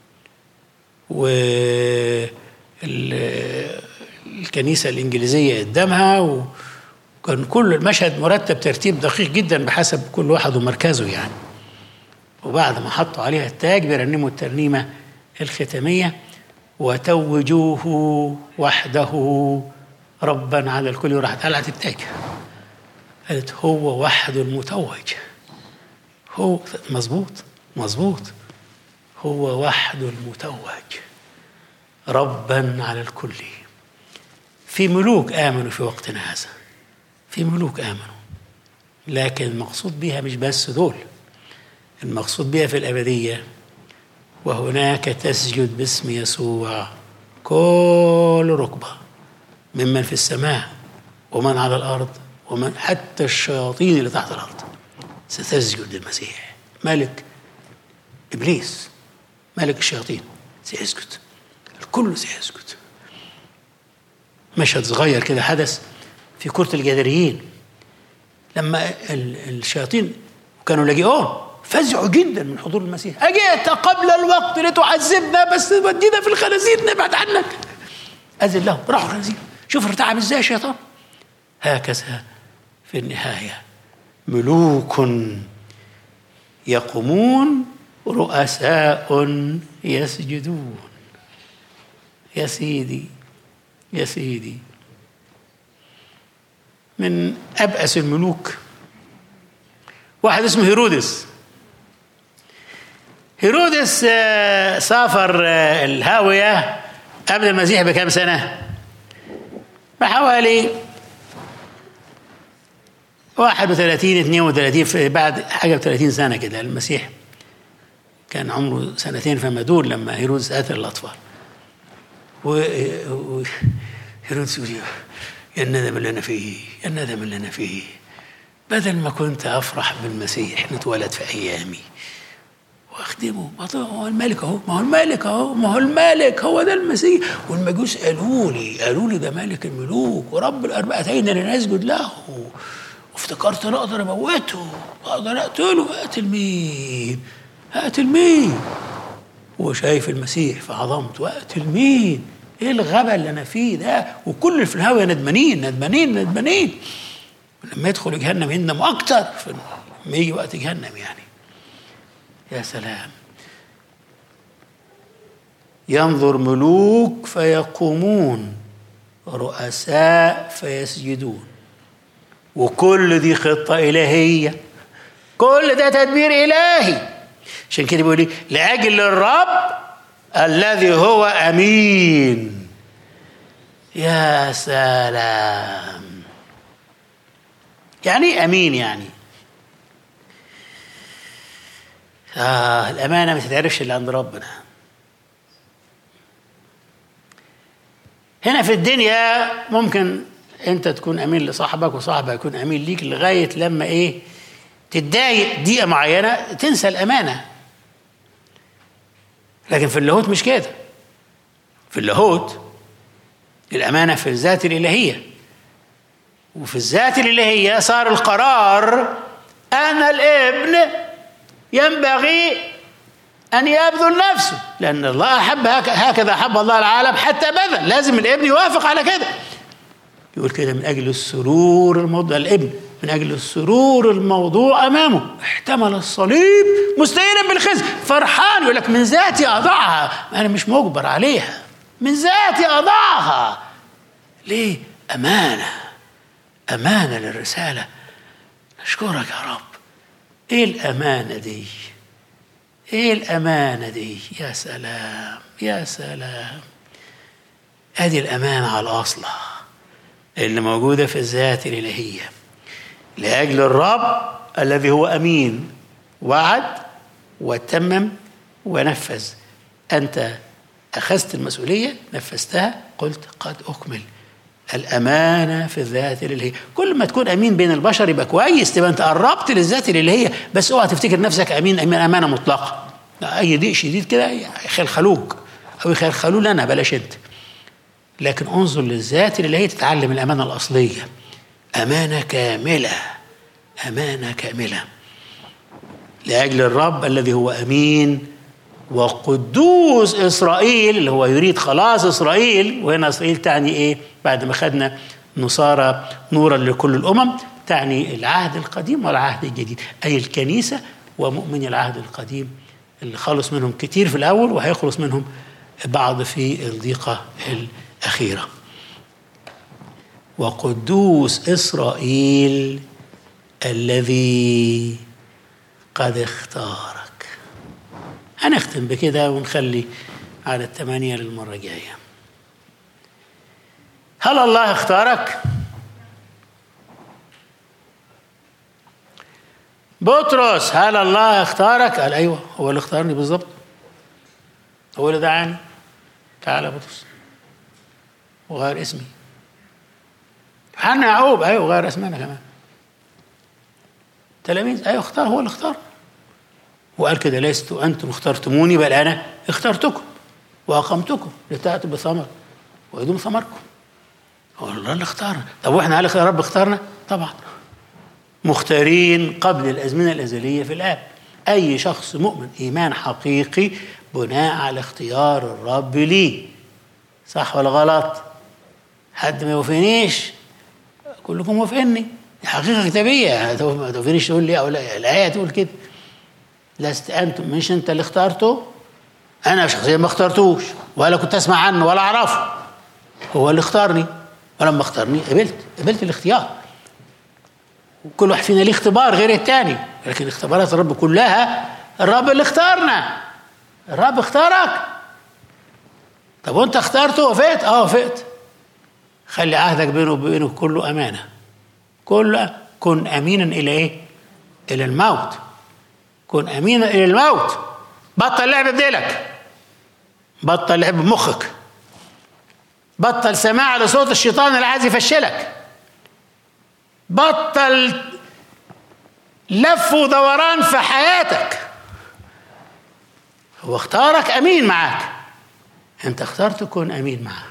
والكنيسة الإنجليزية قدامها وكان كل المشهد مرتب ترتيب دقيق جدا بحسب كل واحد ومركزه يعني وبعد ما حطوا عليها التاج بيرنموا الترنيمة الختامية وتوجوه وحده ربا على الكل وراحت قلعت التاج قالت هو وحده المتوج هو مظبوط مظبوط هو وحده المتوج ربا على الكل في ملوك امنوا في وقتنا هذا في ملوك امنوا لكن المقصود بها مش بس دول المقصود بها في الابديه وهناك تسجد باسم يسوع كل ركبه ممن في السماء ومن على الارض ومن حتى الشياطين اللي تحت الارض ستسجد للمسيح ملك ابليس ملك الشياطين سيسجد الكل سيسجد مشهد صغير كده حدث في كرة الجدريين لما الشياطين كانوا لاجئون فزعوا جدا من حضور المسيح أجئت قبل الوقت لتعذبنا بس ودينا في الخنازير نبعد عنك أذن لهم راحوا الخنازير شوف ارتعب ازاي الشيطان هكذا في النهاية ملوك يقومون رؤساء يسجدون يا سيدي يا سيدي من أبأس الملوك واحد اسمه هيرودس هيرودس سافر الهاوية قبل المسيح بكم سنة بحوالي 31 32 بعد حاجة 30 سنة كده المسيح كان عمره سنتين فما دول لما هيرودس قتل الأطفال و هيرودس يقول يا الندم اللي أنا فيه يا الندم اللي أنا فيه بدل ما كنت أفرح بالمسيح نتولد في أيامي واخدمه ما هو الملك اهو ما هو الملك اهو ما هو الملك هو ده المسيح والمجوس قالوا لي قالوا لي ده ملك الملوك ورب الاربعتين انا نسجد له وافتكرت انا اقدر اموته اقدر اقتله اقتل مين اقتل مين وشايف المسيح في عظمته وقت مين ايه الغبا اللي انا فيه ده وكل اللي في الهاويه ندمانين ندمانين ندمانين لما يدخل جهنم يندم اكتر لما يجي وقت جهنم يعني يا سلام ينظر ملوك فيقومون رؤساء فيسجدون وكل دي خطة إلهية كل ده تدبير إلهي عشان كده بيقول لأجل الرب الذي هو أمين يا سلام يعني أمين يعني آه الأمانة ما تتعرفش إلا عند ربنا هنا في الدنيا ممكن انت تكون امين لصاحبك وصاحبك يكون امين ليك لغايه لما ايه تتضايق دقيقه معينه تنسى الامانه لكن في اللاهوت مش كده في اللاهوت الامانه في الذات الالهيه وفي الذات الالهيه صار القرار ان الابن ينبغي أن يبذل نفسه لأن الله أحب هكذا أحب الله العالم حتى بذل لازم الابن يوافق على كده يقول كده من أجل السرور الموضوع الابن من أجل السرور الموضوع أمامه احتمل الصليب مستهينا بالخزي فرحان يقول لك من ذاتي أضعها أنا مش مجبر عليها من ذاتي أضعها ليه أمانة أمانة للرسالة نشكرك يا رب إيه الأمانة دي ايه الامانه دي يا سلام يا سلام ادي الامانه على اصلها اللي موجوده في الذات الالهيه لاجل الرب الذي هو امين وعد وتمم ونفذ انت اخذت المسؤوليه نفذتها قلت قد اكمل الامانه في الذات الالهيه كل ما تكون امين بين البشر يبقى كويس تبقى انت قربت للذات الالهيه بس اوعى تفتكر نفسك امين امين امانه مطلقه اي ضيق شديد كده يخلخلوك او يخلخلوا لنا بلاش انت لكن انظر للذات الالهيه تتعلم الامانه الاصليه امانه كامله امانه كامله لاجل الرب الذي هو امين وقدوس اسرائيل اللي هو يريد خلاص اسرائيل وهنا اسرائيل تعني ايه بعد ما خدنا نصارى نورا لكل الامم تعني العهد القديم والعهد الجديد اي الكنيسه ومؤمني العهد القديم اللي خلص منهم كتير في الاول وهيخلص منهم بعض في الضيقه الاخيره وقدوس اسرائيل الذي قد اختارك هنختم بكده ونخلي على الثمانية للمرة الجاية هل الله اختارك؟ بطرس هل الله اختارك؟ قال ايوه هو اللي اختارني بالظبط هو اللي دعاني تعال يا بطرس وغير اسمي يوحنا يعقوب ايوه غير اسمنا كمان تلاميذ ايوه اختار هو اللي اختار وقال كده لست انتم اخترتموني بل انا اخترتكم واقمتكم لتاتوا بثمر ويدوم ثمركم هو الله اللي اختارنا طب واحنا هل يا رب اختارنا؟ طبعا مختارين قبل الازمنه الازليه في الاب اي شخص مؤمن ايمان حقيقي بناء على اختيار الرب ليه صح ولا غلط؟ حد ما يوافقنيش كلكم موافقني حقيقه كتابيه ما توافقنيش تقول لي او لا الايه تقول كده لست انتم مش انت اللي اخترته انا شخصيا ما اخترتوش ولا كنت اسمع عنه ولا اعرفه هو اللي اختارني ولما اختارني قبلت قبلت الاختيار وكل واحد فينا ليه اختبار غير التاني لكن اختبارات الرب كلها الرب اللي اختارنا الرب اختارك طب وانت اخترته وافقت اه وافقت خلي عهدك بينه وبينه كله امانه كل كن امينا الى ايه الى الموت كن امينا الى الموت بطل لعب بديلك بطل لعب بمخك بطل سماع لصوت الشيطان اللي عايز يفشلك بطل لف ودوران في حياتك هو اختارك امين معاك انت اخترت تكون امين معاه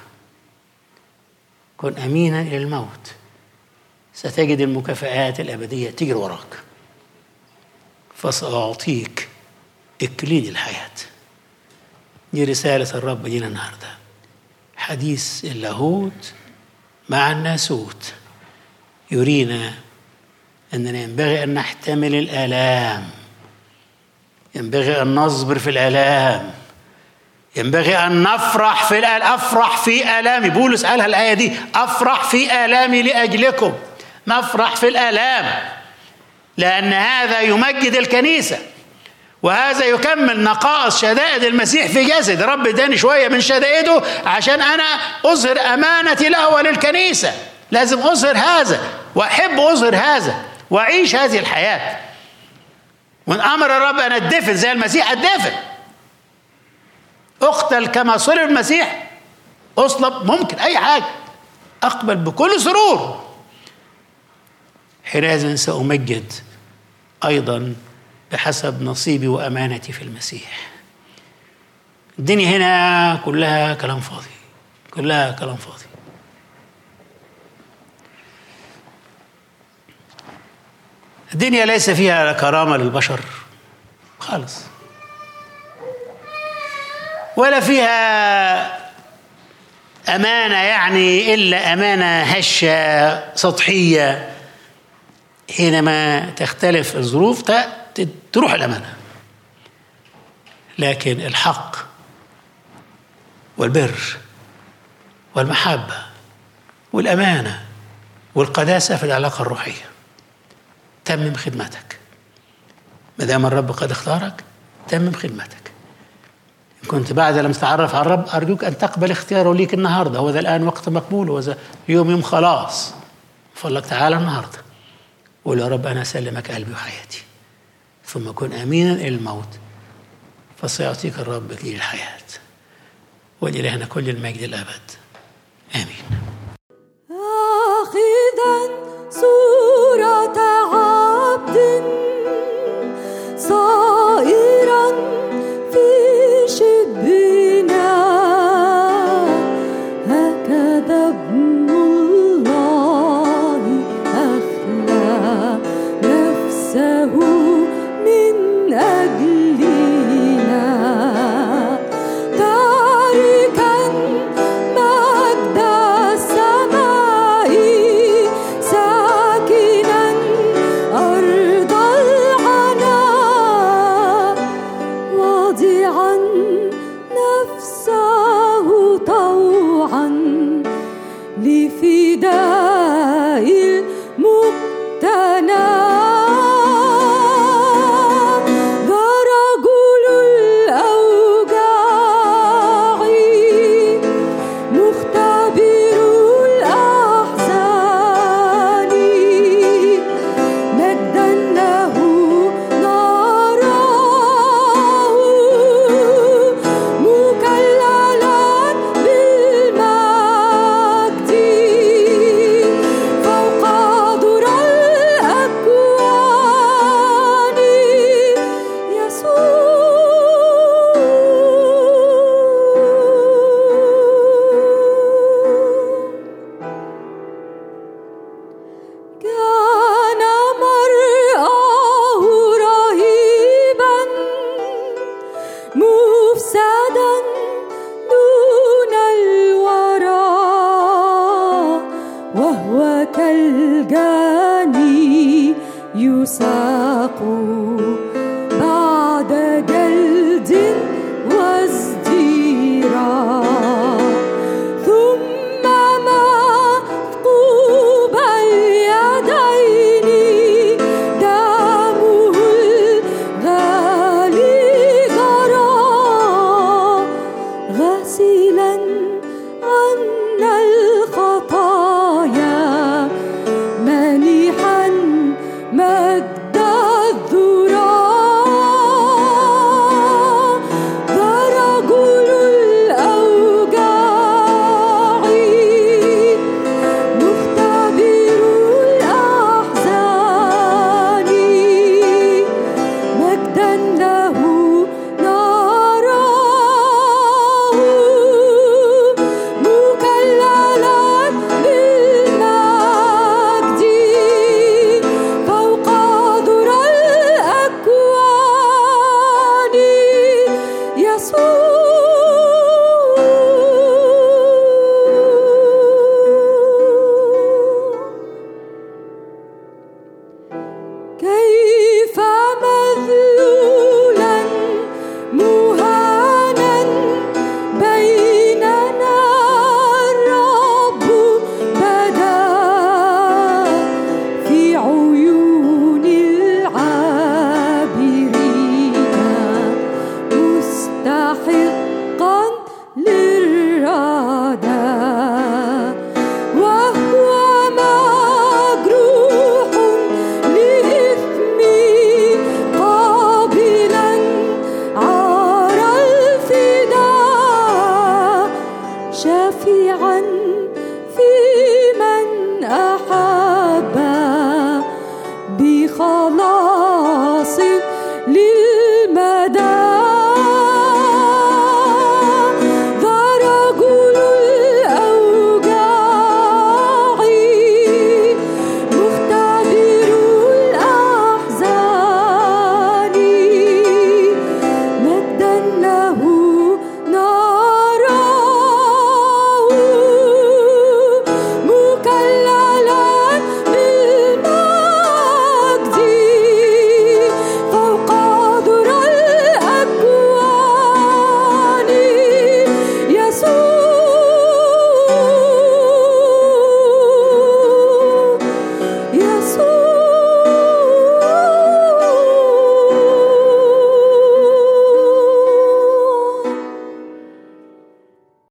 كن امينا الى الموت ستجد المكافآت الابديه تجري وراك فساعطيك اكليل الحياه دي رسالة الرب لينا النهاردة حديث اللاهوت مع الناسوت يرينا أننا ينبغي أن نحتمل الآلام ينبغي أن نصبر في الآلام ينبغي أن نفرح في الآلام أفرح في آلامي بولس قالها الآية دي أفرح في آلامي لأجلكم نفرح في الآلام لأن هذا يمجد الكنيسة وهذا يكمل نقائص شدائد المسيح في جسد رب اداني شوية من شدائده عشان أنا أظهر أمانتي له وللكنيسة لازم أظهر هذا وأحب أظهر هذا وأعيش هذه الحياة وإن أمر الرب أن أدفن زي المسيح أدفن أقتل كما صلب المسيح أصلب ممكن أي حاجة أقبل بكل سرور حينئذ سأمجد أيضا بحسب نصيبي وأمانتي في المسيح الدنيا هنا كلها كلام فاضي كلها كلام فاضي الدنيا ليس فيها كرامة للبشر خالص ولا فيها أمانة يعني إلا أمانة هشة سطحية حينما تختلف الظروف تروح الأمانة لكن الحق والبر والمحبة والأمانة والقداسة في العلاقة الروحية تمم خدمتك ما دام الرب قد اختارك تمم خدمتك إن كنت بعد لم تتعرف على الرب أرجوك أن تقبل اختياره ليك النهاردة هو ذا الآن وقت مقبول وذا يوم يوم خلاص فلك تعالى النهاردة قول يا رب أنا أسلمك قلبي وحياتي ثم كن أمينا إلى الموت فسيعطيك الرب كليل الحياة ولإلهنا كل المجد الأبد آمين آخذا صورة عبد صائرا في شبنا هكذا ابن الله أخلى نفسه من أجلنا تاركا مجد السماء ساكنا أرض العنا واضعا نفسه طوعا لفداء المقتنى ذا رجل الأوجاع مختبر الأحزان مجدا له نراه مكللا بالمجد فوق ذرى الأكوان يسوع كان مرآه رهيبا مفسدا دون الورى وهو كالجاني يساق بعد جلد وازديراء ثم مثقوب اليدين دمه الغالي جرى غسيلا عنا الخطايا منيحا مجد الذراع ذا رجل الأوجاع مختبر الأحزان مجدا له